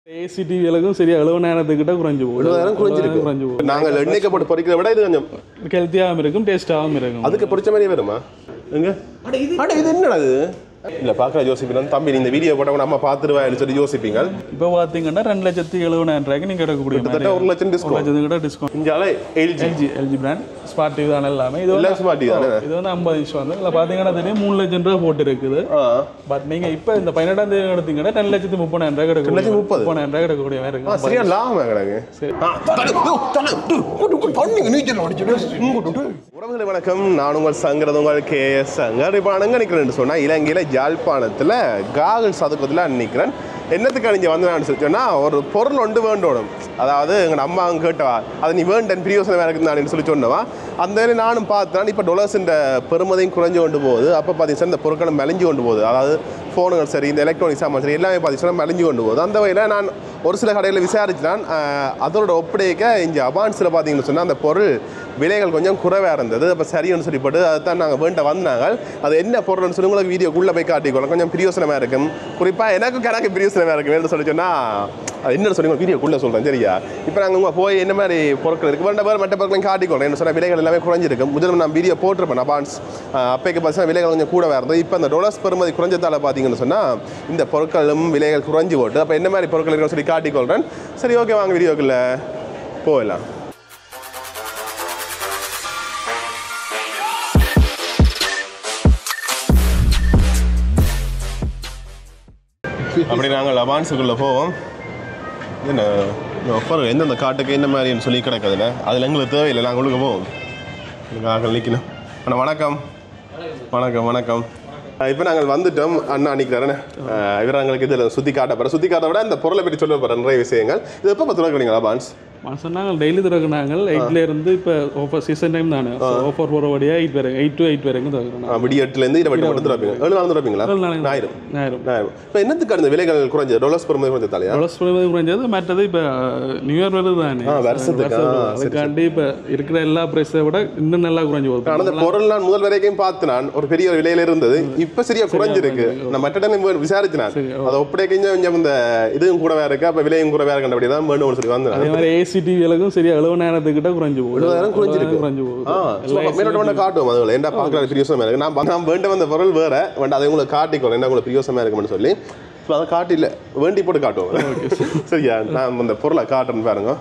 AC டிவிகளுக்கும் சரி எழுபதாயிரத்துக்கிட்ட குறைஞ்சு போகும் எழுபதாயிரம் குறைஞ்சிருக்கு. குறைஞ்சு போகும் நாங்கள் எண்ணெய்க்கு போட்டு பொரிக்கிறத விட இது கொஞ்சம் ஹெல்த்தியாகவும் இருக்கும் டேஸ்ட்டாகவும் இருக்கும் அதுக்கு பொரிச்ச மாதிரி வருமா எங்க அட இது என்னடா இது இல்ல பாக்குற யோசிப்பீங்க தம்பி நீ இந்த வீடியோ போட்டவங்க நம்ம பாத்துருவேன் சொல்லி யோசிப்பீங்க இப்போ பார்த்தீங்கன்னா ரெண்டு லட்சத்தி எழுபதாயிரம் ரூபாய்க்கு நீங்கள் எடுக்கக்கூடிய கிட்டத்தட்ட ஒரு லட்சம் ஒரு டிஸ்கவுண்ட் லட்சத்துக்கிட்ட டிஸ்கவுண்ட் இஞ்சால LG LG LG brand smart TV தான் எல்லாமே இது வந்து எல்லாம் ஸ்மார்ட் தானே இது வந்து ஐம்பது இன்ச் வந்து இதில் பார்த்தீங்கன்னா தெரியும் மூணு லட்சம் ரூபா போட்டு இருக்குது ஆ பட் நீங்கள் இப்போ இந்த பதினெட்டாம் தேதி எடுத்தீங்கன்னா ரெண்டு லட்சத்தி முப்பதாயிரம் ரூபாய் கிடைக்கும் லட்சத்தி முப்பது? முப்பதாயிரம் ரூபாய் கிடைக்கக்கூடிய மாதிரி ஆ, இருக்கும் சரியா லாபம் கிடக்கு உறவுகளை வணக்கம் நான் உங்கள் சங்கரது உங்கள் கே எஸ் சங்கர் இப்போ அணங்க நிற்கிறேன்னு சொன்னால் இலங்கையில் ஜாழ்ப்பாணத்தில் காகல் சதுக்கத்தில் நிற்கிறேன் என்னத்துக்கு அணிஞ்சு வந்தேன்னு சொல்லி சொன்னால் ஒரு பொருள் ஒன்று வேண்டணும் அதாவது எங்கள் அம்மா அவங்க கேட்டவா அது நீ வேண்டன் பிரியோசனம் இருக்குன்னு சொல்லி சொன்னவா அந்த வேலை நானும் பார்த்தேன் இப்போ டொலர்ஸின் பெருமதியும் குறைஞ்சு கொண்டு போகுது அப்போ பார்த்தீங்கன்னா இந்த பொருட்களும் மெலிஞ்சு கொண்டு போகுது அதாவது ஃபோனுகள் சரி இந்த எலக்ட்ரானிக் சாமான் சரி எல்லாமே பார்த்தீங்கன்னா மெலிஞ்சு கொண்டு போகுது அந்த வகையில் நான் ஒரு சில கடைகளில் விசாரிச்சினான் ஆஹ், அதோட ஒப்படைக்க இங்கே அபான்ஸில் பார்த்தீங்கன்னு சொன்னால் அந்த பொருள் விலைகள் கொஞ்சம் குறைவாக இருந்தது அப்போ சரின்னு சொல்லிப்பட்டு அதுதான் நாங்கள் வேண்ட வந்தாங்க அது என்ன பொருள்னு சொல்லி உங்களுக்கு வீடியோக்குள்ளே போய் காட்டிக்கொள்ளலாம் கொஞ்சம் பிரியோசனமாக இருக்கும் குறிப்பாக எனக்கு கணக்கு பிரியோசனமாக இருக்கும் என்ன சொல்லி சொன்னால் அது என்னன்னு சொல்லி வீடியோக்குள்ளே சொல்கிறேன் சரியா இப்போ நாங்கள் உங்க போய் என்ன மாதிரி பொருட்கள் இருக்குது வேண்ட பேர் மற்ற பொருட்களையும் காட்டிக்கொள்றேன் என்ன சொன்னால் விலைகள் எல்லாமே குறைஞ்சிருக்கும் முதல்ல நான் வீடியோ போட்டிருப்பேன் அபான்ஸ் அப்போக்கு பார்த்தீங்கன்னா விலைகள் கொஞ்சம் கூட இருந்தது இப்போ அந்த டொலர்ஸ் பெருமதி குறைஞ்சதால பார்த்தீங்கன்னு சொன்னால் இந்த பொருட்களும் விலைகள் குறைஞ்சி போட்டு அப்போ என்ன மாதிரி பொருட்கள் இருக்குன்னு சொல்லி காட்டிக்கொள்கிறேன் சரி ஓகே வாங்க வீடியோக்குள்ள போகலாம் அப்படி நாங்கள் அவான்ஸுக்குள்ளே போவோம் என்ன ஆஃபர் எந்தெந்த காட்டுக்கு என்ன மாதிரின்னு சொல்லி கிடக்குதுல அதில் எங்களுக்கு தேவையில்லை நாங்கள் உள்ளுக்கு போவோம் நாங்கள் நிற்கணும் அண்ணா வணக்கம் வணக்கம் வணக்கம் இப்போ நாங்கள் வந்துட்டோம் அண்ணா நிற்கிறாருண்ணே இவர் எங்களுக்கு இதில் சுற்றி காட்ட போகிறேன் சுற்றி காட்ட விட இந்த பொருளை பற்றி சொல்ல போகிறேன் நிறைய விஷயங்கள் இது எப்போ பத்து ரூபா அவான்ஸ் மாதம் நாங்கள் டெய்லி திறக்குனாங்க எயிட்ல இருந்து இப்போ ஆஃபர் சீசன் டைம் தானே ஆஃபர் போகிறபடியாக எயிட் வரை எயிட் டு எயிட் வரைக்கும் திறக்கிறோம் விடிய எட்டுலேருந்து இருபது மட்டும் திறப்பீங்க ஏழு நாள் திறப்பீங்களா ஞாயிறு ஞாயிரம் ஞாயிறு இப்போ என்னத்துக்கு அந்த விலைகள் குறைஞ்சது டொலர்ஸ் பெருமதி குறைஞ்ச தலையா ப்ளஸ் குறைஞ்சது மற்றது இப்போ நியூ இயர் வருது தானே ஆ, வருஷத்துக்கு, ஆ, வருஷம் அதுக்காண்டி இப்போ இருக்கிற எல்லா ப்ரைஸை விட இன்னும் நல்லா குறைஞ்சி ஆனால் போகுது அந்த பொருள் நான் முதல் வரைக்கும் பார்த்து நான் ஒரு பெரிய ஒரு விலையில இருந்தது இப்ப சரியா குறைஞ்சிருக்கு நான் மற்ற டைம் விசாரிச்சு நான் அதை ஒப்படைய கொஞ்சம் கொஞ்சம் இந்த இதுவும் கூட வேற இருக்கு அப்ப விலையும் கூட வேற கண்டபடி தான் வேணும்னு சொல்லி வந்தேன் அதே மாதிரி ஏசி டிவிகளுக்கும் சரி எழுபதாயிரத்துக்கிட்ட குறைஞ்சு போகுது எழுபதாயிரம் குறைஞ்சிருக்கு. குறைஞ்சு போகுது ஆ சும்மா மேலோட்ட காட்டுவோம் அதுல என்ன பார்க்கல பிரியோசனமா இருக்கு நான் நான் வேண்ட வந்த பொருள் வேற வேண்ட அதை உங்களுக்கு காட்டிக்கோ என்ன உங்களுக்கு பிரியோசனமா இருக்கும்னு சொல்லி ஸோ அதை காட்டில வேண்டி போட்டு காட்டுவோம் சரியா நான் அந்த பொருளை காட்டுறேன்னு பாருங்க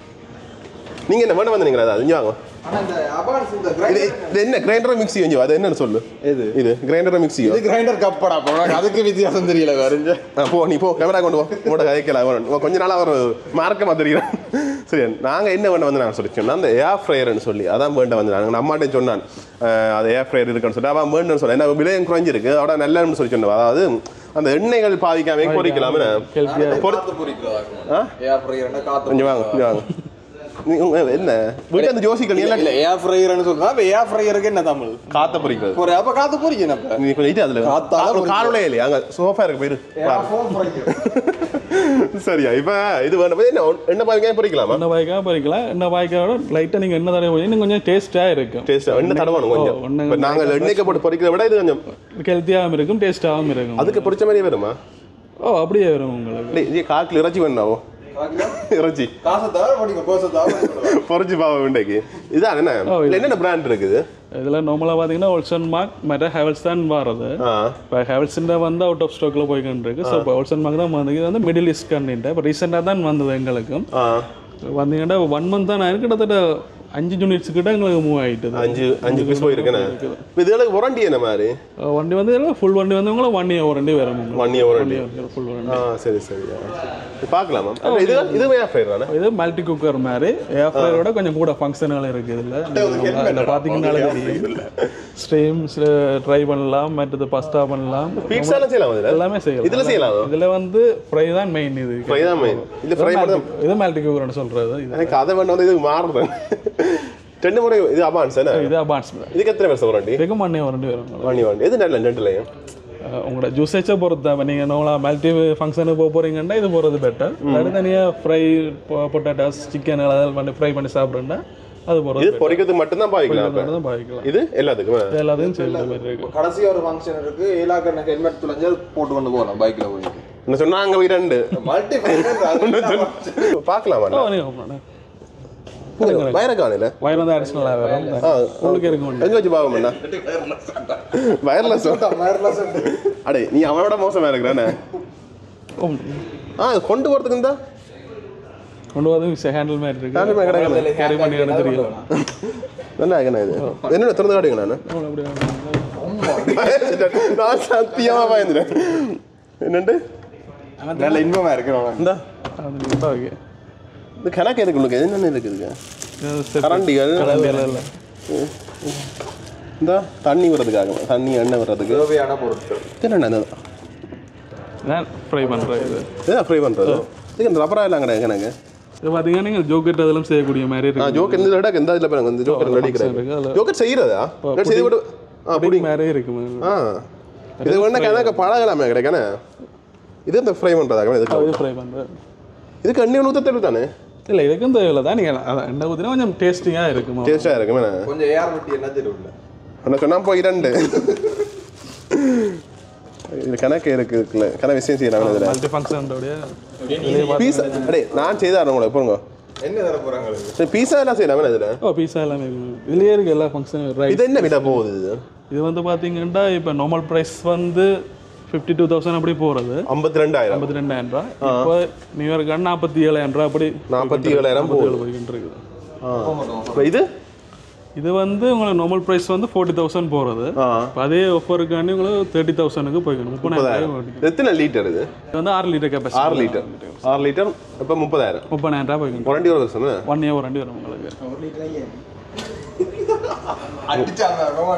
நீங்க என்ன வேண்ட வந்தீங்களா அது இங்க வாங்க ஆனா இந்த அபான்ஸ் இந்த இது grinder- இது என்ன கிரைண்டரோ மிக்ஸி கொஞ்சம் அது என்னன்னு சொல்லு எது? இது கிரைண்டரோ மிக்ஸியோ இது கிரைண்டர் கப்படா போனா அதுக்கு வித்தியாசம் தெரியல வேறுஞ்ச ஆ, போ நீ போ கேமரா கொண்டு போ உங்களோட கைக்கலாம் அவன் கொஞ்ச நாளாக ஒரு மார்க்கமாக தெரிகிறான் சரி நாங்கள் என்ன வேண்ட வந்து நான் சொல்லி சொன்னா அந்த ஏர் ஃப்ரையர்னு சொல்லி அதான் வேண்ட வந்து நான் அம்மாட்டே சொன்னான் அஹ், அது ஏர் ஃப்ரையர் இருக்குன்னு சொல்லி அவன் வேண்டுன்னு சொன்னேன் என்ன விலையும் குறைஞ்சிருக்கு அவட நல்லன்னு சொல்லி சொன்னவன் அதாவது அந்த எண்ணெய்கள் பாவிக்காம பொறிக்கலாம்னு பொறி காத்து பொரிக்கிறதாக்கும் ஆ? ஏர் ஃப்ரையர்னா காத்து கொஞ்சம் வாங்க கொஞ்சம் வாங்க நீ உங்க என்ன வீட்டு அந்த ஜோசிக்கல் நீ இல்ல எல்லாம் இல்ல ஏர் ஃப்ரையர்னு சொல்றா அப்ப ஏர் ஃப்ரையருக்கு என்ன தமிழ் காத்த பொறிக்கிறது ஒரு அப்ப காத்து பொரிக்கணும் அப்ப நீ கொஞ்சம் இது அதில் காத்தால பொறிக்கிறது. காரணம் இல்லையா அங்கே சோஃபா இருக்கு போயிரு ஏர் ஃபோன் பொரிக்கிறது சரியா இப்போ இது வேணும் என்ன என்ன பாவிக்காம பொறிக்கலாமா என்ன பாய்க்காக பறிக்கலாம் என்ன பாய்க்காவோட லைட்டாக நீங்கள் என்ன தடவை இன்னும் கொஞ்சம் டேஸ்ட்டாக இருக்கும் டேஸ்ட் என்ன தடவணும் கொஞ்சம் ஓ, ஒண்ணு இப்போ நாங்கள் எண்ணெய்க்கு போட்டு பொறிக்கிறத விட இது கொஞ்சம் ஹெல்த்தியாகவும் இருக்கும் டேஸ்ட்டாகவும் இருக்கும் அதுக்கு பொறிச்ச மாதிரி வருமா ஓ அப்படியே வரும் உங்களுக்கு டேய், இது காக்கில் இறைச்சி வேணாவோ இறைச்சி காசை தவிர படிக்க கோசை தவிர பொறிச்சு பாவ வேண்டைக்கு இதான் என்ன இதுல என்னென்ன பிராண்ட் இருக்குது இதில் நார்மலாக பார்த்தீங்கன்னா ஒல்சன் மார்க் மற்ற ஹெவல்ஸ் தான் வர்றது ஆ இப்போ ஹெவல்ஸிൻ്റെ வந்து அவுட் ஆஃப் ஸ்டாக்கில் போய்கிட்டு இருக்கு ஸோ இப்போ ஒல்சன் மார்க் தான் வந்து இது வந்து மிடில் ஈஸ்ட் கண்டின்ட்டு இப்போ ரீசெண்டாக தான் வந்தது எங்களுக்கும் ஆ வந்தீங்கன்னா ஒன் மந்த் தான் ஆயிருக்கு கிட்டத்தட்ட அஞ்சு யூனிட்ஸ் கிட்ட எங்களுக்கு மூவ் ஆகிட்டுது அஞ்சு அஞ்சு பீஸ் போயிருக்கேன்னு இப்போ இதுல வாரண்டி என்ன மாதிரி வண்டி வந்து ஃபுல் வண்டி வந்து உங்களுக்கு ஒன் இயர் வாரண்டி வரும் உங்களுக்கு one year warranty full warranty ஆ சரி சரி ஆ, சரி. பார்க்கலாமா அப்ப இது இதுவே ஃபைர் தானே இது மல்டி குக்கர் மாதிரி ஏர் ஃப்ரையரோட கொஞ்சம் கூட ஃபங்க்ஷன்கள் இருக்குது இதில் இதில் பார்த்தீங்கன்னாலே தெரியும் ஸ்ட்ரீம்ஸ் ட்ரை பண்ணலாம் மற்றது பஸ்டா பண்ணலாம் பீட்ஸா எல்லாம் செய்யலாம் இதுல எல்லாமே செய்யலாம் இதுல செய்யலாம் இதில் வந்து ஃப்ரை தான் மெயின் இது ஃப்ரை தான் மெயின் இது ஃப்ரை மட்டும் இது மல்டி குக்கர்னு சொல்கிறது இது எனக்கு அதை வேண்டாம் வந்து இது மாறுறேன் ரெண்டு முறை இது அபான்ஸ் என்ன இது அபான்ஸ் இதுக்கு எத்தனை வருஷம் வாரண்டி இதுக்கும் ஒன் இயர் வாரண்டி வரும் வாண்டி வாண்டி எது நல்ல ரெண்டுலையும் அஹ் உங்களோட ஜூஸேச்சை பொறுத்து தான் நீங்கள் நோங்களா மல்டி ஃபங்க்ஷனுக்கு போக போகிறீங்கன்னா இது போகிறது பெட்டர் இல்லாட்டி தனியாக ஃப்ரை பொட்டேட்டோஸ் சிக்கன் அதெல்லாம் பண்ணி ஃப்ரை பண்ணி சாப்பிட்றேன்னா அது இது போகிறது பொறிக்கிறதுக்கு மட்டும்தான் பாவிக்கலாம் அப்ப. தான் பாவிக்கலாம் இது எல்லாத்துக்குமே இது எல்லாத்தையும் செய்யற மாதிரி இருக்கு கடைசி ஒரு ஃபங்க்ஷன் இருக்கு ஏலாக்கண்ண ஹெல்மெட் துளைஞ்சு போட்டு கொண்டு போகலாம் பைக்ல போய் என்ன சொன்னாங்க இரண்டு மல்டி பார்க்கலாமா ஓ நீங்கள் ஓப்பன் வயர காலையில் வயர் வந்து அடிஷ்னலாக வரும் ஆ உள்ளுக்கு இருக்க முடியும் எங்க வச்சு பாவம்ண்ணா வயர்லெஸ் அடே நீ அவனோட மோசமா இருக்கிறானே ஓப்பன் ஆ இது கொண்டு போறதுக்கு இருந்தா கொண்டு வந்து ஹேண்டில் மாதிரி இருக்கு Handle மாதிரி கிடக்குது. கேரி பண்ணி எடுத்துருக்கீங்க நல்லா இருக்கேண்ணா இது என்னோட திறந்து காட்டுங்க நான் நான் சத்தியமா பயந்துட்டேன் என்னண்டு நல்ல இன்பமா இருக்கிறோம் இந்த ஓகே இந்த கணக்கு இருக்கு உங்களுக்கு என்னென்ன இருக்குதுங்க கரண்டிகள் கரண்டிகள் இல்லை இந்த தண்ணி வர்றதுக்காக தண்ணி எண்ணெய் வர்றதுக்கு தேவையான பொருட்கள் என்னென்ன இந்த நான் ஃப்ரை பண்ணுறேன் இது இதான் ஃப்ரை பண்ணுறது இதுக்கு இந்த ரப்பரா எல்லாம் கிடையாது எனக்கு இது பார்த்தீங்கன்னா நீங்கள் ஜோக்கெட் அதெல்லாம் செய்யக்கூடிய மாதிரி ஆ இருக்கு ஜோக்கர் இந்த விட எந்த இதில் பாருங்க இந்த ஜோக்கர் ரெடி இருக்கு, கிடையாது அதுல. ஜோக்கர் செய்கிறதா புடிங். செய்து விட்டு ஆ புடி மாதிரி இருக்கு ஆ இது வேணா கணக்கு பழகலாமே கிடைக்கானே இது இந்த ஃப்ரை பண்ணுறதா இதுக்கு இது ஃப்ரை பண்ணுறேன் இதுக்கு அண்ணி ஊற்ற தெரியல தானே இல்லை இதுக்கும் தேவையில்லை தான் நீங்கள் அதான் எண்ணெய் ஊற்றினா கொஞ்சம் டேஸ்டிங்காக இருக்குமா டேஸ்ட்டாக இருக்குமே கொஞ்சம் ஏர் வெட்டி என்ன தெரியல என்ன சொன்னா போய் ரெண்டு இது கணக்கு இருக்கு இருக்குல்ல கணக்கு விஷயம் செய்யலாம் இதில் மல்டி ஃபங்க்ஷனோடைய பீஸா அடே நான் செய்தாரேன் உங்களை போங்க என்ன தர போறாங்க சரி பீஸா எல்லாம் செய்யலாமே இதில் ஓ பீஸா எல்லாமே இருக்கு இதுலேயே இருக்கு எல்லா ஃபங்க்ஷனும் ரைஸ் இது என்ன விலை போகுது இது இது வந்து பார்த்தீங்கன்னா இப்போ நார்மல் ப்ரைஸ் வந்து ஃபிஃப்டி டூ தௌசண்ட் அப்படி போகிறது ஐம்பத்தி ரெண்டாயிரம் ஐம்பத்தி ரெண்டாயிரம் ரூபா இப்போ நியூ இயர்க்கு நாற்பத்தி ஏழாயிரம் ரூபா அப்படி நாற்பத்தி ஏழாயிரம் போகுது போய்கிட்டு இருக்குது இப்போ இது இது வந்து உங்களுக்கு நார்மல் ப்ரைஸ் வந்து ஃபோர்ட்டி தௌசண்ட் போகிறது ஆ இப்போ அதே ஆஃபருக்காண்டி உங்களுக்கு தேர்ட்டி தௌசண்ட்க்கு போய்க்கணும் முப்பதாயிரம் ரூபாய் இது எத்தனை லிட்டர் இது இது வந்து ஆறு லிட்டர் கெப்பாசிட்டி ஆறு லிட்டர் ஆறு லிட்டர் இப்போ முப்பதாயிரம் முப்பதாயிரம் ரூபாய் போய்க்கணும் வாரண்டி ஒரு வருஷம் ஒன் இயர் வாரண்டி வரும் உங்களுக்கு அடிச்சாங்க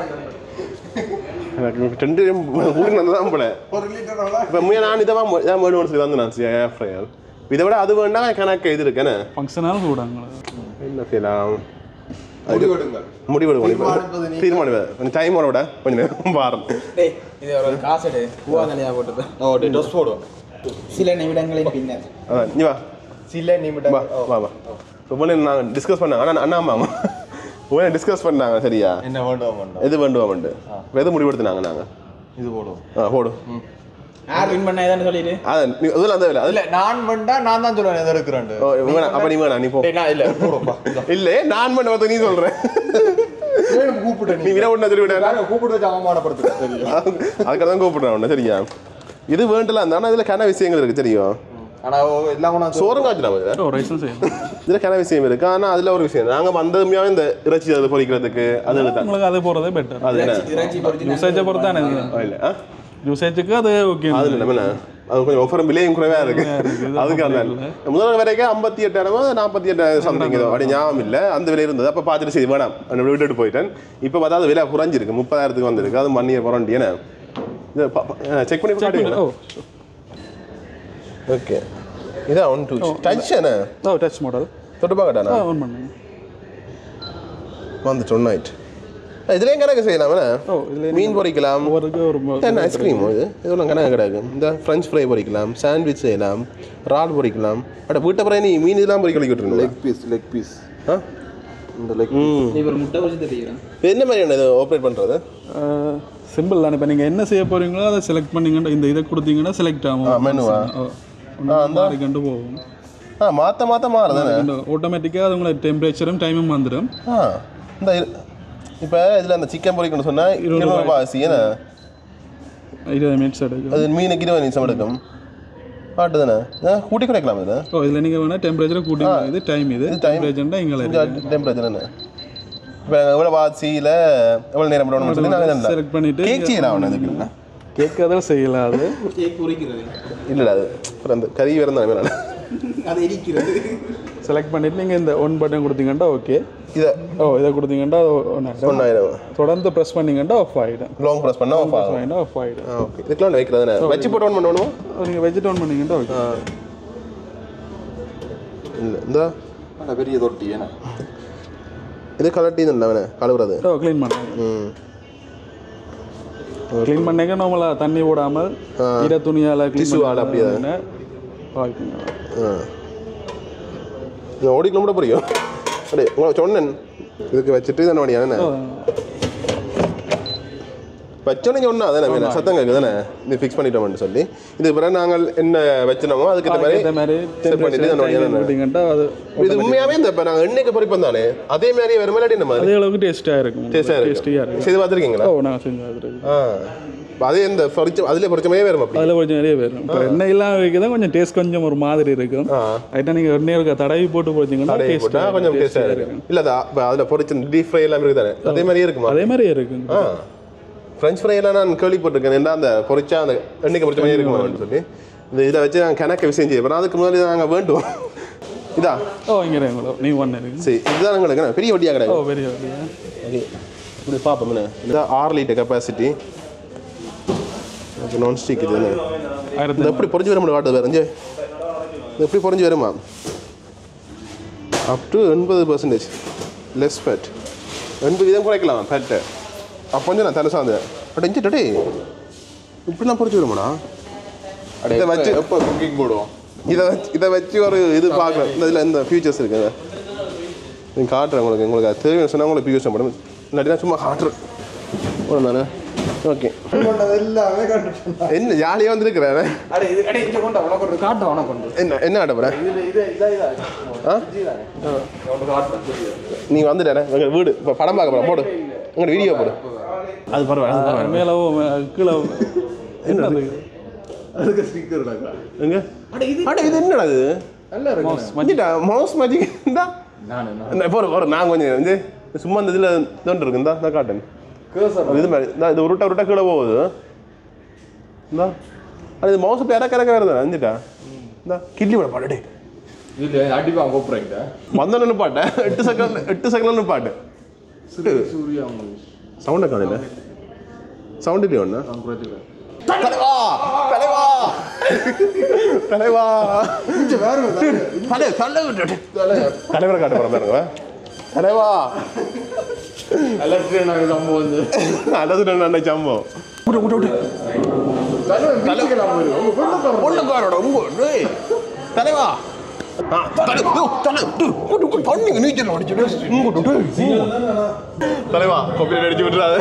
எனக்கு ரெண்டு ஊருக்கு தான் போல ஒரு லிட்டர் இப்போ முய நான் இதை தான் இதான் வேணும்னு சொல்லி வந்து நான் ஏர் ஃப்ரையர் இதை விட அது வேணா கணக்கு இது இருக்கேனே ஃபங்க்ஷனாலும் கூடாங்க என்ன செய்யலாம் முடிவெடுங்கள் முடிவெடுக்கணும் தீர்மானிப்பது நீ. தீர்மானம் கொஞ்சம் டைமோட விட கொஞ்சம் நேரம் பாருங்க டேய் இது ஒரு காசெடு பூவாதனையா போட்டு ஓ டெஸ் போடுவோம் சில நிமிடங்களின் பின்னர் அதான் நீ வா சில வா நிமிடம் வா வா இப்போ பொண்ணு நாங்கள் டிஸ்கஸ் பண்ணாங்க அண்ணா அண்ணா மாமா உடனே டிஸ்கஸ் பண்ணாங்க சரியா என்ன வேண்டாம் வேண்டாம் எது வேண்டுவோம்ண்டு இப்போ எது முடிவெடுத்துனாங்க நாங்கள் இது போடுவோம் ஆ போடு யார் வின் பண்ண ஏதான்னு சொல்லிடு அதான் நீ அதில் அந்த இல்லை இல்ல நான் வேண்டா நான் தான் சொல்லுவேன் எதை எடுக்கிறேன் ஓ வேணாம் அப்போ நீ வேணாம் நீ போ நான் இல்ல போடுவோம்ப்பா இல்லை நான் பண்ண பார்த்து நீ சொல்கிறேன் கூப்பிட்டேன் நீ விட ஒன்று சொல்லி விட கூப்பிட்டு வச்சு அவமானப்படுத்துற தெரியும் அதுக்காக தான் கூப்பிடுறேன் உன்னை சரியா இது வேண்டலாம் இருந்தா ஆனால் இதில் கன விஷயங்கள் இருக்குது தெரியும் ஆனா எல்லாம் நான் சோறும் காய்ச்சலாம் இதில் ஓ ரைஸும் செய்யணும் இதில் கன விஷயம் இருக்கு ஆனால் அதில் ஒரு விஷயம் நாங்கள் வந்ததுமையா இந்த இறைச்சி அது பொரிக்கிறதுக்கு அது தான் உங்களுக்கு அது போகிறதே பெட்டர் அது என்ன இறைச்சி பொறிச்சு யூசேஜை பொறுத்தானே ஆ, இல்லை ஆ யூசேஜுக்கு அது ஓகே அது இல்லை என்ன அது கொஞ்சம் ஒஃபரும் விலையும் குறைவா இருக்கு இருக்குது. அதுக்கு அந்த முதல் வரைக்கும் ஐம்பத்தி எட்டாயிரமோ நாற்பத்தி எட்டாயிரம் சம்திங் ஏதோ அப்படி ஞாபகம் இல்லை அந்த விலை இருந்தது அப்போ பார்த்துட்டு சரி வேணாம் அந்த விட்டுட்டு போயிட்டேன் இப்போ பார்த்தா அது விலை குறைஞ்சிருக்கு முப்பதாயிரத்துக்கு வந்திருக்கு அது மண் இயர் புரண்டி என்ன இது செக் பண்ணி காட்டுவீங்களா ஓ ஓகே இதான் ஒன் டூ டச் என்ன ஓ டச் மாடல் தொட்டு பார்க்கட்டானா ஆ ஒன் பண்ணுங்க வந்துட்டு ஒன் நைட் இதுலேயும் கணக்கு செய்யலாம் என்ன? ஓ இதில் மீன் பொரிக்கலாம் ஒவ்வொருக்கு ஒரு ம- என்ன ஐஸ்கிரீம் இது இதெல்லாம் கணக்கு கிடையாது இந்த ஃப்ரெஞ்ச் ஃப்ரை பொரிக்கலாம் சாண்ட்விச் செய்யலாம் ரால் பொரிக்கலாம் அட வீட்டை பிறகு நீ மீன் இதெல்லாம் பொரிக்க விட்டுருங்களா லெக் பீஸ் லெக் பீஸ் ஆ இந்த லெக் ம் நீ ஒரு முட்டை பொறிச்சு தெரியுறேன் இது என்ன மாதிரியான இது ஆப்ரேட் பண்ணுறது சிம்பிள் தான் இப்போ நீங்கள் என்ன செய்ய போறீங்களோ அதை செலக்ட் பண்ணீங்கன்னா இந்த இதை கொடுத்தீங்கன்னா செலக்ட் ஆகும் ஆ, மெனுவா? கண்டு போகும் ஆ மாற்ற மாற்ற மாறுதானே ஆட்டோமேட்டிக்காக அது உங்களுக்கு டெம்பரேச்சரும் டைமும் வந்துடும் ஆ இந்த இப்போ இதில் அந்த சிக்கன் பொரிக்கணும்னு சொன்னால் இருநூறு ரூபாய் ஆசி ஏன்னா இருபது மினிட்ஸ் எடுக்கும் அது மீனுக்கு இருபது நிமிஷம் எடுக்கும் ஆட்டு தானே கூட்டி குறைக்கலாம் இது ஓ இதில் நீங்கள் வேணால் டெம்பரேச்சரை கூட்டி இது டைம் இது இது time. டெம்பரேச்சர்னா எங்களை டெம்பரேச்சர் என்ன இப்போ எவ்வளோ வாசியில் எவ்வளோ நேரம் விடணும்னு சொல்லி நாங்கள் செலக்ட் பண்ணிட்டு கேக் செய்யலாம் அவனை இதுக்கு கேக் அதெல்லாம் செய்யலாம் அது கேக் பொறிக்கிறது இல்லைடா அது அப்புறம் அந்த கறி வேறு தான் வேணாம் அது எரிக்கிறது செலக்ட் பண்ணிட்டு நீங்கள் இந்த ஒன் பட்டன் கொடுத்தீங்கன்னா ஓகே இதை ஓ இதை கொடுத்தீங்கன்னா on ஆயிடும். ஒன்றாயிரம் தொடர்ந்து ப்ரெஸ் பண்ணீங்கன்னா ஆஃப் ஆகிடும் லாங் ப்ரெஸ் பண்ணால் ஆஃப் ஆகும் ஆகிடும் ஆஃப் ஆகிடும் ஆ ஓகே இதுக்கெல்லாம் வைக்கிறதானே வச்சு போட்டு ஒன் பண்ணணுமா நீங்கள் வெஜிட் ஆன் பண்ணீங்கன்னா ஓகே இல்லை இந்த நல்ல பெரிய தொட்டி ஏன்னா இது கலட்டி இல்லை அவனை கழுவுறது ஓ க்ளீன் பண்ணுறாங்க ம் க்ளீன் பண்ணேங்க நம்மள தண்ணி விடாமல் ஈர துணியால் Tissue ஆல அப்படியே. வாய்க்குங்க ஆ நான் ஓடிக்கலாம் கூட புரியும் அப்படியே உங்களை சொன்னேன் இதுக்கு வச்சுட்டு தானே வடியா என்ன வச்சோன்னே ஒன்றா தானே வேணும் சத்தம் கேட்குது தானே இது ஃபிக்ஸ் பண்ணிட்டோம்னு சொல்லி இது பிறகு நாங்கள் என்ன வச்சினோமோ அதுக்கேற்ற மாதிரி இந்த மாதிரி set பண்ணிட்டு இதனோட என்னென்ன- விட்டீங்கன்னா அது இது உண்மையாவே இந்த இப்போ நாங்கள் எண்ணெய்க்கு பொறிப்போம் தானே அதே மாதிரியே வேறு மாதிரி இந்த மாதிரி அதே அளவுக்கு டேஸ்ட்டாக இருக்கும் டேஸ்டாக டேஸ்டியாக இருக்கு இருக்கும் செய்து பார்த்துருக்கீங்களா ஓ நாங்கள் செஞ்சு பார்த்துருக்கோம் ஆ இப்ப அதே இந்த பொறிச்ச அதிலே பொறிச்ச மாதிரியே வேறு அப்படி அதில் கொஞ்சம் நிறைய வரும் இப்போ எண்ணெயெல்லாம் வைக்கிறதா கொஞ்சம் டேஸ்ட் கொஞ்சம் ஒரு மாதிரி இருக்கும் ஆ அதுதான் நீங்கள் எண்ணெய் இருக்க தடவி போட்டு போச்சிங்கன்னா அடைய டேஸ்ட் போட்டால் கொஞ்சம் டேஸ்டாக இருக்கும் இல்லை அது இப்போ அதில் பொறிச்ச டீப் ஃப்ரை எல்லாம் இருக்குது தானே அதே மாதிரியே இருக்குமா அதே மாதிரி இருக்கும் ஆ ஃப்ரெஞ்ச் ஃப்ரை எல்லாம் நான் கேள்விப்பட்டிருக்கேன் ஏன்னா அந்த பொரிச்சா அந்த எண்ணெய்க்கு பொரிச்ச மாதிரி இருக்குமான்னு சொல்லி இந்த இதை வச்சு நாங்கள் கணக்கு விஷயம் செய்யப்போம் அதுக்கு முன்னாடி நாங்கள் வேண்டுவோம் இதா ஓ இங்கே உங்களுக்கு நீ ஒன்று இருக்கு சரி இதுதான் எங்களுக்கு என்ன, பெரிய வட்டியாக ஓ கிடையாது பெரிய வழியா ஓகே இப்படி பார்ப்போம் என்ன இதான் ஆறு லிட்டர் கெப்பாசிட்டி நான் ஸ்டிக் இது என்ன ஆயிரத்தி இந்த எப்படி பொறிஞ்சு வர காட்டுது வேறு இது எப்படி பொறிஞ்சு வருமா அப் டு எண்பது பர்சன்டேஜ் லெஸ் ஃபேட் எண்பது வீதம் குறைக்கலாம் ஃபேட்டை அப்போ வந்து நான் தலை சார்ந்தேன் பட் இஞ்சி டே இப்படிலாம் பொறிச்சு வருமாடா அடே இதை வச்சு- எப்போ குக்கிங் போடுவோம் இதை வச்சு இதை வச்சு ஒரு இது பார்க்குறேன் இந்த இதில் இந்த ஃபியூச்சர்ஸ் இருக்குங்க நீங்கள் காட்டுறேன் உங்களுக்கு உங்களுக்கு அது தெரியும் சொன்னால் உங்களுக்கு யூஸ் பண்ணும் இல்லாட்டினா சும்மா காட்டுறேன் ஒரு தானே ஓகே எல்லாமே கண்டுட்டோம் என்ன ஜாலியாக வந்துருக்கிறேன் அடே இது அடே இங்க கொண்டா உனக்கு ஒரு காட்ட உனக்கு கொண்டு என்ன என்ன ஆட்ட இது இது இதா இதா ஆ உனக்கு காட்டுறேன் நீ வந்துட்டேன் எங்கள் வீடு இப்போ படம் பார்க்க போகிறோம் போடு உங்களோட வீடியோ போடு அது பரவாயில்ல அது பரவாயில்ல மேலவோ கீழே என்னது அதுக்கு ஸ்பீக்கர் எங்க அட இது என்னடா இது நல்லா இருக்கு மஞ்சிட்டா மவுஸ் மேஜிக் இந்தா நான் என்ன இந்த போற போற நான் கொஞ்சம் வந்து சும்மா இந்த இதில் தோன்று இருக்கு இந்தா நான் காட்டேன் கேசர் இது மாதிரி இந்தா இது உருட்டை உருட்டை கீழே போகுது இந்தா அது இது மவுஸ் இப்போ இறக்க இறக்க வருது அஞ்சிட்டா இந்தா கிட்லி விட பாட்டு இது அடிப்பாங்க கூப்பிடுறீங்க வந்தோன்னு நிப்பாட்டேன் எட்டு செகண்ட் எட்டு செகண்ட் நிப்பாட்டு சூர்யா உங்களுக்கு சவுண்டை காணல சவுண்ட் இல்லையா ஒன்று நான் குறைச்சிக்கிறேன் தலைவா தலைவா தலைவா வேற தலை தலை தலைவரை காட்ட போகிறேன் பாருங்க தலைவா எலக்ட்ரிக் நாங்கள் சம்பவம் வந்து அல்லது நல்ல சம்பவம் விட்டு விட்டு விட்டு தலைவர் பொண்ணுக்காரோட உங்க டேய், தலைவா ஆ, தலை, யோ, தலை, டேய், விட்டு, விட்டு, தண்ணிக்கு நீச்சல் அடிச்சு, டேய், இங்க விட்டு, டேய். தலைவா கொப்பியில் அடிச்சு விட்டுறாது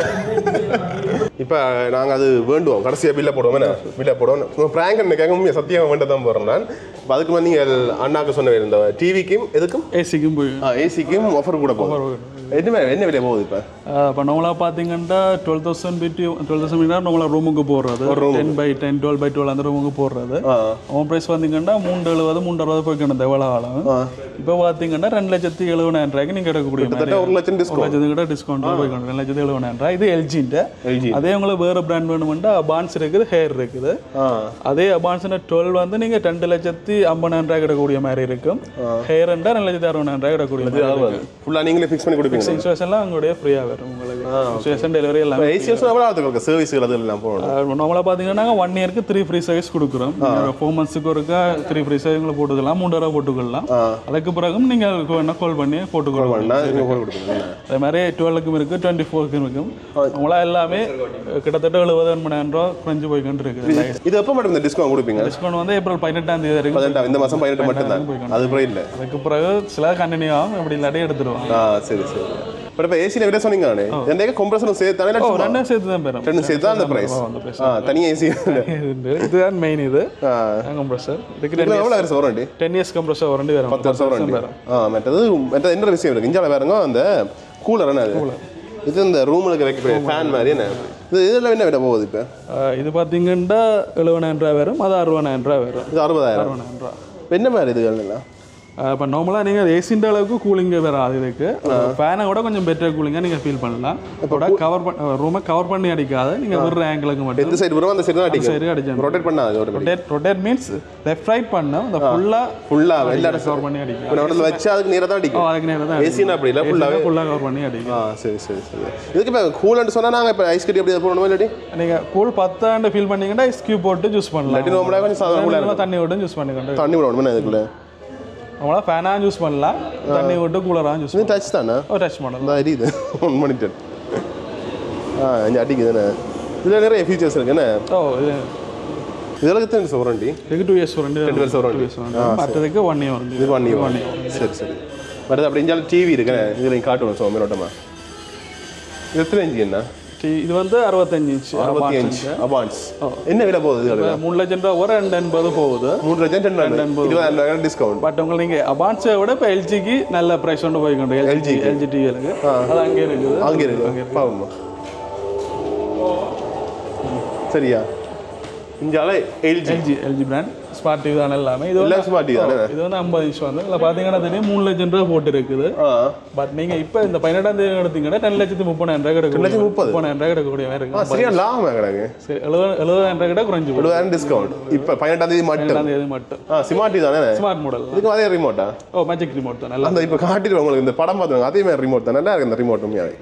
இப்போ நாங்கள் அது வேண்டுவோம் கடைசியாக பில்லை போடுவோம் என்ன பில்லை போடுவோம் ப்ராங்க் கேட்க உண்மையாக சத்தியம் வேண்ட தான் போகிறோம் நான் இப்போ அதுக்கு வந்து நீங்கள் அண்ணாக்கு சொன்ன இந்த டிவிக்கும் எதுக்கும் ஏசிக்கும் போய் ஏசிக்கும் ஆஃபர் கூட போகும் என்ன வே- என்ன விலை போகுது இப்போ இப்போ நம்மளாக பார்த்தீங்கன்னா டுவெல் தௌசண்ட் பிட்டி டுவெல் தௌசண்ட் பிட்டா நம்மளா ரூமுக்கு போடுறது ten by ten twelve by twelve அந்த ரூமுக்கு போடுறது ஆ அவன் ப்ரைஸ் பார்த்தீங்கன்னா மூணு எழுபது மூன்று அறுபது போய்க்கணும் எவ்வளோ ஆகும் இப்போ பார்த்தீங்கன்னா ரெண்டு லட்சத்தி எழுபதாயிரம் ரூபாய்க்கு நீங்கள் எடுக்கக்கூடிய மாதிரி கிட்டத்தட்ட ஒரு லட்சம் ஒரு டிஸ்கவுண்ட் லட்சத்துக்கு கூட டிஸ்கவுண்ட் போய்க்கணும் ரெண்டு லட்சத்தி எழுபதாயிரம் ரூபாய் இது எல்ஜின்ட்டு LG. அதே உங்களுக்கு வேறு பிராண்ட் வேணுமெண்டா அபான்ஸ் இருக்குது ஹேர் இருக்குது ஆ அதே அபான்ஸ்னா டுவெல் வந்து நீங்கள் ரெண்டு லட்சத்தி ஐம்பதாயிரம் ரூபாய் கிடக்கூடிய மாதிரி இருக்கும் ஹேர்ண்டா ரெண்டு லட்சத்தி அறுபதாயிரம் ரூபாய் கிடக்கூடிய மாதிரி இருக்கும் ஃபுல்லாக நீங்களே ஃபிக்ஸ் பண்ணி கொடுப்பீங்க இன்சூரன்ஸ்லாம் உங்களுடைய ஃப்ரீயாக வரும் உங்களுக்கு இன்சூரன்ஸ் டெலிவரி எல்லாமே ஏசிஎஸ் எவ்வளோ ஆகுது சர்வீஸ்கள் அது எல்லாம் போகணும் நம்மள பார்த்தீங்கன்னா ஒன் இயருக்கு த்ரீ ஃப்ரீ சர்வீஸ் கொடுக்குறோம் ஃபோர் மந்த்ஸுக்கு ஒருக்கா த்ரீ ஃப்ரீ சர்வீஸ் போட்டுக்கலாம் மூன்று ரூபா போட்டுக்கலாம் அதுக்கு பிறகும் நீங்கள் வேணா கால் பண்ணி போட்டுக்கொள்ளலாம் பண்ணா நீங்கள் போட்டு கொடுப்பீங்க அதே மாதிரி டுவெல்லுக்கும் இருக்குது டுவெண்ட்டி ஃபோருக்கும் இருக்கும் நம்மளா எல்லாமே கிட்டத்தட்ட எழுபது மணி ரூபா குறைஞ்சு போய்கிட்டு இருக்குது இது எப்போ மட்டும் இந்த டிஸ்கவுண்ட் கொடுப்பீங்க டிஸ்கவுண்ட் வந்து ஏப்ரல் பதினெட்டாம் தேதி வரைக்கும் பதினெட்டாம் இந்த மாதம் பதினெட்டு மட்டும் தான் அது அப்புறம் இல்லை அதுக்கு பிறகு சில கண்டினியூ ஆகும் இப்படி இல்லாட்டி எடுத்துருவாங்க ஆ சரி சரி பட் இப்போ ஏசியில் விட சொன்னீங்க நானே ரெண்டே கம்ப்ரஸரும் சேர்த்து தானே ஓ ரெண்டும் சேர்த்து தான் பெறும் ரெண்டு சேர்த்து தான் அந்த ப்ரைஸ் அந்த price. ஆ தனியாக ஏசி இது இதுதான் மெயின் இது ஆ கம்ப்ரஸர் இதுக்கு இதில் எவ்வளோ வருஷம் வரும் வண்டி டென் இயர்ஸ் கம்ப்ரஸர் வரண்டி வரும் பத்து வருஷம் வரும் வண்டி ஆ மற்றது மற்றது என்ன விஷயம் இருக்குது இஞ்சால வேறுங்க அந்த கூலர் என்ன அது இது இந்த ரூமுக்கு வைக்கக்கூடிய ஃபேன் மாதிரி என்ன இது இதில் என்ன விட போகுது இப்போ ஆஹ் இது பார்த்தீங்கன்னா எழுபதாயிரம் ரூபா வரும் அது அறுபதாயிரம் ரூபா வரும் இது அறுபதாயிரம் அறுபதாயிரம் ரூபா இப்போ என்ன மாதிரி இதுகள் எல்லாம் இப்போ நார்மலாக நீங்கள் ஏசின்ற அளவுக்கு கூலிங்கே வராது இதுக்கு ஃபேனை கூட கொஞ்சம் பெட்டர் கூலிங்காக நீங்கள் ஃபீல் பண்ணலாம் கூட கவர் பண்ண ரூமை கவர் பண்ணி அடிக்காது நீங்கள் விடுற ஆங்கிளுக்கு மட்டும் எந்த சைடு வரும் அந்த சைடு தான் அடிக்கும் சைடு அடிச்சோம் ரொட்டேட் பண்ணாது ஒரு rotate rotate means left right பண்ணோம் இந்த ஃபுல்லாக ஃபுல்லாக எல்லா கவர் பண்ணி அடிக்கும் இப்போ இடத்துல வச்சு அதுக்கு நேராக தான் ஓ அடிக்கும் அதுக்கு நேரம் தான் ஏசினா அப்படி இல்லை ஃபுல்லாகவே ஃபுல்லாக கவர் பண்ணி அடிக்கும் ஆ சரி சரி சரி இதுக்கு இப்போ கூலன்ட்டு சொன்னால் நாங்கள் இப்போ ஐஸ் கட்டி அப்படி போடணுமா இல்லாட்டி நீங்கள் கூல் பத்தாண்டு ஃபீல் பண்ணீங்கன்னா ஐஸ் கியூப் போட்டு ஜூஸ் பண்ணலாம் இல்லாட்டி நம்மளா கொஞ்சம் சாதாரண கூலாக இல்லைன்னா தண்ணி விட்டு ஜூஸ் பண்ணிக்கொண்டு தண்ணி விடணுமா இதுக்குள்ள நம்மளா ஃபேனாக யூஸ் பண்ணலாம் தண்ணி விட்டு கூலராக யூஸ் இது டச் தானே பண்ணலாம் டச் பண்ணலாம் இந்த அடிக்குது ஒன் பண்ணிட்டு ஆ இங்கே அடிக்குதுண்ணே இதில் நிறைய ஃபீச்சர்ஸ் இருக்கு என்ன ஓ இது இதெல்லாம் எத்தனை வருஷம் வாரண்டி இதுக்கு டூ இயர்ஸ் ரெண்டு ரெண்டு வருஷம் டூ வாரண்டி இயர்ஸ் மற்றதுக்கு ஒன் இயர் வந்து இது ஒன் இயர் சரி சரி பட் அப்படி இஞ்சாலும் டிவி இருக்குண்ணே இதில் காட்டுவோம் ஸோ மேலோட்டமா இது எத்தனை இன்ச்சு என்ன டி- இது வந்து அறுபத்தஞ்சு இன்ச் அறுபத்தி அஞ்சு அபான்ஸ் என்ன விலை போகுது இதுகளுக்கு? மூணு லட்சம் ரூபா ஒரு ரெண்டு எண்பது போகுது மூணு லட்சம் ரெண்டு எண்பது. இருபதாயிரம் டிஸ்கவுண்ட் பட் உங்களுக்கு நீங்கள் அபான்ஸை விட இப்போ எல்ஜிக்கு நல்ல ப்ரைஸ் கொண்டு போய்க்கொண்டு எல்ஜி எல்ஜி டிவிகளுக்கு அது அங்கே இருக்குது அங்கே இருக்கு பாவமா சரியா இஞ்சால LG LG LG brand smart TV தானே எல்லாமே இது எல்லாம் வந்து ஸ்மார்ட் டிவி தானே இது வந்து ஐம்பது இன்ச் வந்து இதில் பார்த்தீங்கன்னா தெரியும் மூணு லட்சம் ரூபா போட்டு இருக்குது ஆ பட் நீங்கள் இப்போ இந்த பதினெட்டாம் தேதி எடுத்தீங்கன்னா ரெண்டு லட்சத்து முப்பதாயிரம் ரூபாய் கிடைக்கும் லட்சத்தி முப்பது? முப்பதாயிரம் ரூபாய் கிடைக்கக்கூடிய மாதிரி ஆ இருக்கு சரியா லாபம் கிடக்கு சரி எழுபது எழுபதாயிரம் ரூபாய் கிட்ட குறைஞ்சு போடும் எழுபதாயிரம் டிஸ்கவுண்ட் இப்போ பதினெட்டாம் தேதி மட்டும் பதினெட்டாம் தேதி மட்டும் ஆ ஸ்மார்ட் டிவி தானே ஸ்மார்ட் மாடல் இதுக்கு அதே ரிமோட்டா ஓ மேஜிக் ரிமோட் தான் நல்லா அந்த இப்போ காட்டிடுவோம் உங்களுக்கு இந்த படம் பார்த்துருங்க அதே மாதிரி ரிமோட் தான் நல்லா இருக்கு இந்த ரிமோட் உண்மையாக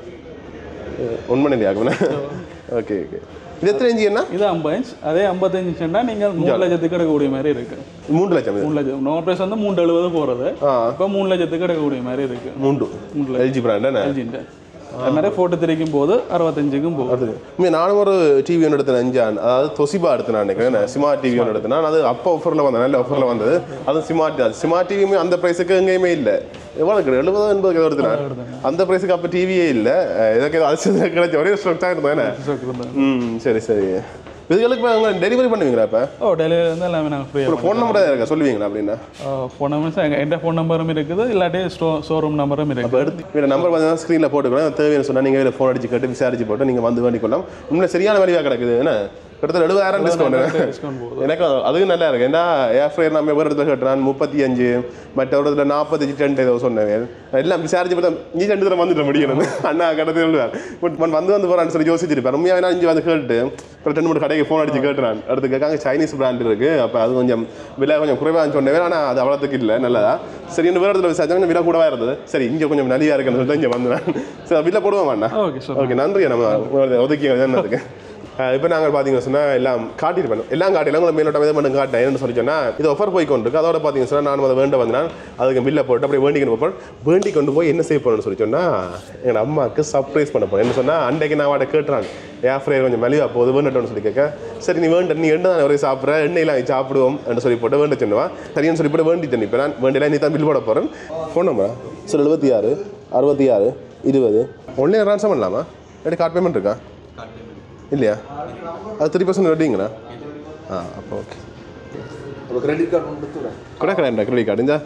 உண்மை இல்லையா ஓகே ஓகே இது எத்தனை இஞ்சி என்ன இது ஐம்பது இன்ச் அதே ஐம்பத்தஞ்சு இன்ச்னா நீங்கள் மூணு லட்சத்துக்கு எடுக்கக்கூடிய மாதிரி இருக்கு மூன்று லட்சம் இது மூணு லட்சம் நோ ப்ரைஸ் வந்து மூணு எழுபது போகிறது ஆ இப்போ மூணு லட்சத்துக்கு எடுக்கக்கூடிய மாதிரி இருக்கு மூன்று எல்ஜி பிராண்ட் என்ன எல்ஜின்ட்டு அது மாதிரி ஃபோட்டோ திரிக்கும் போது அறுபத்தஞ்சுக்கும் போகுது அடுத்தது உண்மையா நானும் ஒரு டிவி ஒன்று எடுத்தேன் அஞ்சான் அதாவது தொசிபா எடுத்தேன் நான் நினைக்கிறேன் ஸ்மார்ட் டிவி ஒன்று எடுத்தேன் அது அப்போ ஆஃபரில் வந்தேன் நல்ல ஆஃபரில் வந்தது அது ஸ்மார்ட் அது ஸ்மார்ட் டிவியுமே அந்த ப்ரைஸுக்கு எங்கேயுமே இல்லை எவ்வளோ இருக்கு எழுபது எண்பது கிலோ எடுத்தேன் அந்த ப்ரைஸுக்கு அப்போ டிவியே இல்லை இதற்கு ஏதோ அதிர்ஷ்டம் கிடைச்ச ஒரே ஸ்ட்ரக்டாக இருந்தேன் என்ன? ம் சரி சரி இதுகளுக்கு அவங்க டெலிவரி பண்ணுவீங்களா இப்போ ஓ டெலிவரி வந்து எல்லாமே நாங்கள் ஃப்ரீயாக ஒரு ஃபோன் நம்பர் இருக்கா சொல்லுவீங்களா அப்படின்னா ஃபோன் நம்பர்ஸ் எங்கள் எந்த ஃபோன் நம்பரும் இருக்குது இல்லாட்டி ஸ்டோ ஷோரூம் நம்பரும் இப்போ இருக்குது எடுத்து இதில் நம்பர் பார்த்தீங்கன்னா ஸ்க்ரீனில் போட்டுக்கலாம் தேவையான சொன்னால் நீங்கள் இதில் ஃபோன் அடிச்சு கேட்டு விசாரிச்சு போட்டு நீங்கள் வந்து வேண்டிக்கொள்ளலாம் உண்மையில சரியான வழியாக கிடக்குது என்ன கிட்டத்தட்ட எழுபதாயிரம் டிஸ்கவுண்ட் டிஸ்கவுண்ட் போகுது எனக்கு அதுவும் நல்லா இருக்கு ஏன்னா ஏர் ஃப்ரையர் நம்ம ஒரு இடத்துல கேட்டுறான் முப்பத்தி அஞ்சு மற்ற ஒரு இடத்துல நாற்பத்தஞ்சு டென்ட் ஏதோ சொன்னேன் எல்லாம் விசாரிச்சு பார்த்தா நீ ரெண்டு தடவை வந்துட்டு முடியணும் அண்ணா கடத்தி சொல்லுவார் பட் மன் வந்து வந்து போறான்னு சொல்லி யோசிச்சிருப்பேன் உண்மையாக நான் இங்கே வந்து கேட்டு அப்புறம் ரெண்டு மூணு கடைக்கு ஃபோன் அடிச்சு கேட்டுறான் அடுத்து கேட்காங்க சைனீஸ் பிராண்ட் இருக்கு அப்போ அது கொஞ்சம் விலை கொஞ்சம் குறைவாக சொன்னேன் ஆனால் அது அவ்வளோத்துக்கு இல்லை நல்லதா சரி இன்னும் வேறு இடத்துல விசாரிச்சா கொஞ்சம் விலை கூடவா இருந்தது சரி இங்கே கொஞ்சம் நலியாக இருக்குன்னு சொல்லிட்டு இங்கே வந்தேன் சரி விலை போடுவோம் அண்ணா ஓகே சார் ஓகே நன்றி நம்ம ஒதுக்கி என்னதுக்கு இப்போ நாங்கள் பார்த்தீங்கன்னு சொன்னால் எல்லாம் காட்டியிருப்பேன் எல்லாம் காட்டில உங்களை மேலோட்டம் இதை மட்டும் காட்டேன் என்னன்னு சொல்லி சொன்னால் இது ஆஃபர் போய் கொண்டு இருக்கு அதோட பார்த்தீங்கன்னு சொன்னால் நான் அதை வேண்ட வந்தேன் அதுக்கு பில்லை போட்டு அப்படியே வேண்டிக்கணும் போப்பேன் வேண்டி கொண்டு போய் என்ன செய்ய போறேன்னு சொல்லி சொன்னால் எங்கள் அம்மாவுக்கு சர்ப்ரைஸ் பண்ண போறேன் என்ன சொன்னால் அன்றைக்கு நான் அவட்ட கேட்டுறான் ஏன் ஃப்ரை கொஞ்சம் மலிவா போகுது வேண்டட்டோன்னு சொல்லி கேட்க சரி நீ வேண்ட நீ எண்ணெய் தான் ஒரே சாப்பிட்ற எண்ணெயெல்லாம் வாங்கி சாப்பிடுவோம் என்று சொல்லி போட்டு வேண்ட சொன்னவா சரின்னு சொல்லி போட்டு வேண்டிட்டேன் இப்போ நான் வேண்டியல நீ தான் பில் போட போகிறேன் ஃபோன் நம்பரா சார் எழுபத்தி ஆறு அறுபத்தி ஆறு இருபது ஒன்றே ட்ரான்ஸ்ஃபர் பண்ணலாமா எப்படி கார்ட் பேமெண்ட் இருக்கா இல்லையா அது த்ரீ பர்சன்ட் வெட்டிங்களா ஆ அப்போ ஓகே ஒரு கிரெடிட் கார்டு ஒன்று எடுத்துறேன் கூட கிடையாது கிரெடிட் கார்டு இந்த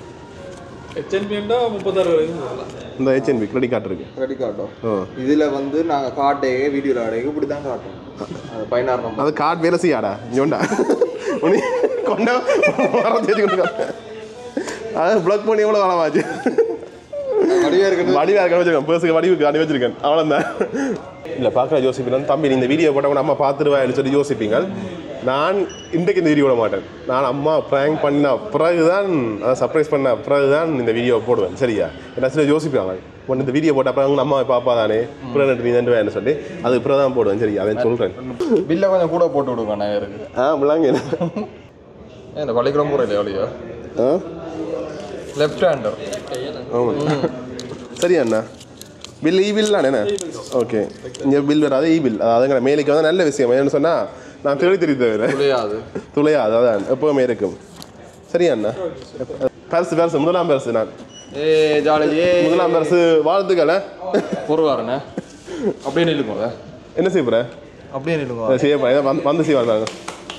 ஹெச்என்பிண்டா முப்பத்தாறு வரைக்கும் போகலாம் இந்த ஹெச்என்பி கிரெடிட் கார்டு இருக்கு கிரெடிட் கார்டோ ஓ இதில் வந்து நாங்கள் காட்டே வீடியோவில் ஆடையே இப்படி தான் காட்டும் அது பதினாறு நம்பர் அது கார்டு வேலை செய்யாடா இங்கோண்டா உனி கொண்டா வர தேடி கொண்டு அது பிளாக் பண்ணி எவ்வளோ காலமாச்சு வடிவாக இருக்குது வடிவாக இருக்க வச்சிருக்கேன் பேசுக்கு வடிவுக்கு அடி வச்சிருக்கேன் அவ்வளோதான் இல்லை பார்க்குற யோசிப்பேன் தம்பி நீ இந்த வீடியோ போட்டவங்க அம்மா பார்த்துருவேன் சொல்லி யோசிப்பீங்க நான் இன்றைக்கு இந்த வீடியோ விட மாட்டேன் நான் அம்மா ப்ராங்க் பண்ண பிறகுதான் அதை சர்ப்ரைஸ் பண்ண பிறகுதான் இந்த வீடியோ போடுவேன் சரியா என்ன சொல்லி யோசிப்பாங்க உன் இந்த வீடியோ போட்ட அப்புறம் அவங்க அம்மா பாப்பா தானே பிறகு நீ தண்டுவேன் சொல்லி அது பிறகு தான் போடுவேன் சரியா அதை சொல்கிறேன் பில்லை கொஞ்சம் கூட போட்டு விடுங்க நான் இருக்கு ஆ முள்ளாங்க ஏன் இந்த பள்ளிக்கூடம் போகிற இல்லையா வழியா ஆ லெஃப்ட் ஹேண்டர் ஆமாம் சரி அண்ணா பில் இ பில் தானே ஓகே இங்கே பில் வராது இ பில் அதுங்கிற மேலைக்கு வந்து நல்ல விஷயம் ஏன்னு சொன்னால் நான் தேடி தெரிய தவிர புரியாது துளையா அதான் எப்போவுமே இருக்கும் சரியா அண்ணா பரிசு பரிசு முதலாம் பரிசு நான் ஏ ஜாலி ஏ முதலாம் பரிசு வாழ்த்துக்கள் பொருவாருண்ணே அப்படியே நில்லுங்க என்ன செய்ய போகிற அப்படியே நில்லுங்க செய்ய போகிறேன் இதை வந்து வந்து செய்வாங்க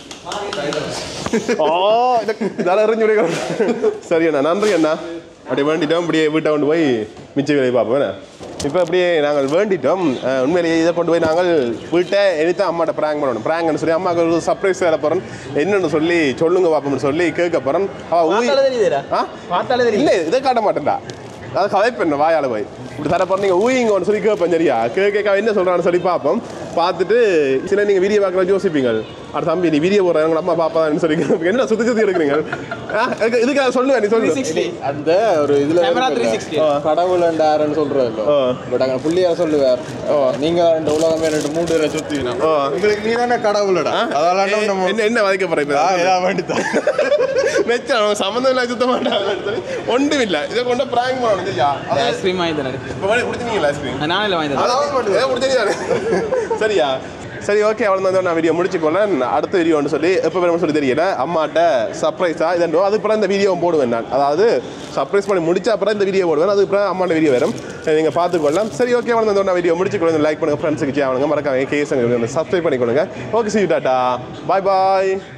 ஓ இதெல்லாம் எறிஞ்சு விடுங்க சரி அண்ணா நன்றி அண்ணா அப்படியே வேண்டிட்டோம் அப்படியே வீட்டை கொண்டு போய் மிச்ச வேலையை பார்ப்போம் என்ன இப்போ அப்படியே நாங்கள் வேண்டிட்டோம் அஹ், உண்மையிலேயே இதை கொண்டு போய் நாங்கள் வீட்டை எடுத்து அம்மாட்ட ப்ராங்க் பண்ணணும் ப்ராங்க்னு சொல்லி அம்மாவுக்கு ஒரு சர்ப்ரைஸ் வேலை போகிறோம் என்னன்னு சொல்லி சொல்லுங்க பார்ப்போம்னு சொல்லி கேட்க போகிறோம் அவள் ஊய் ஆ பார்த்தாலே தெரியும் இல்லை இதை காட்ட மாட்டேன்டா அது கதைப்பேன் வாயால போய் இப்படி தர போகிறீங்க ஊயிங்கன்னு சொல்லி கேட்பேன் சரியா கேட்க கேட்க என்ன சொல்கிறான்னு சொல்லி பார்ப்போம் பார்த்துட்டு சில நீங்கள் வீடியோ பார்க்குற யோசிப்பீங்க அட தம்பி நீ வீடியோ போடுற உங்க அம்மா பாப்பான்னு சொல்லி கேட்பீங்க. என்ன சுற்றி சுற்றி எடுக்கிறீங்க ஆ இதுக்கு- இதுக்கு நான் சொல்லுவேன் நீ சொல்லு அந்த ஒரு இதுல Camera இருக்குல்ல, 360. கடவுள் அண்டாருன்னு சொல்றதில்ல ஆ. பட் அங்க புள்ளியார் சொல்லுவார் நீங்க இந்த உலகமே ரெண்டு மூணு பேரை சுத்தினா ஆ. உங்களுக்கு நீ தானே கடவுளடா அதெல்லாம் ஏ, நம்ம என்ன என்ன வதைக்க போகிறேன் ஏதாவது வேண்டித்தான் மெச்சம் அவங்க சம்மந்தம் இல்லை சுத்த மாட்டாங்கன்னு சொல்லி ஒன்றும் இல்லை இதை கொண்டு ப்ராங்க் பண்ணணும் சரியா ஐஸ்கிரீம் வாங்கி தரேன் இப்போ குடிச்சினீங்களா ஐஸ்கிரீம் நானே வாங்கி தரேன் அதான் ஏதோ குடிச்சீங்க தானே சரியா சரி ஓகே அவ்வளோ தான் நான் வீடியோ முடிச்சுக்கொள்ளேன் அடுத்த வீடியோன்னு சொல்லி எப்போ வேணும்னு சொல்லி தெரியல அம்மாட்ட சர்ப்ரைஸாக இதோ அதுக்கப்புறம் இந்த வீடியோ போடுவேன் நான் அதாவது சர்ப்ரைஸ் பண்ணி முடிச்ச அப்புறம் இந்த வீடியோ போடுவேன் அதுக்கப்புறம் அம்மாட்ட வீடியோ வரும் நீங்கள் பார்த்துக்கொள்ளலாம் சரி ஓகே அவ்வளோ தான் நான் வீடியோ முடிச்சுக்கொள்ள லைக் பண்ணுங்கள் ஃப்ரெண்ட்ஸுக்கு ஆகணுங்க மறக்காம கேஸ் சப்ஸ்கிரைப் பண்ணிக்கொள்ளுங்க ஓகே சி டாட்டா பாய் பாய்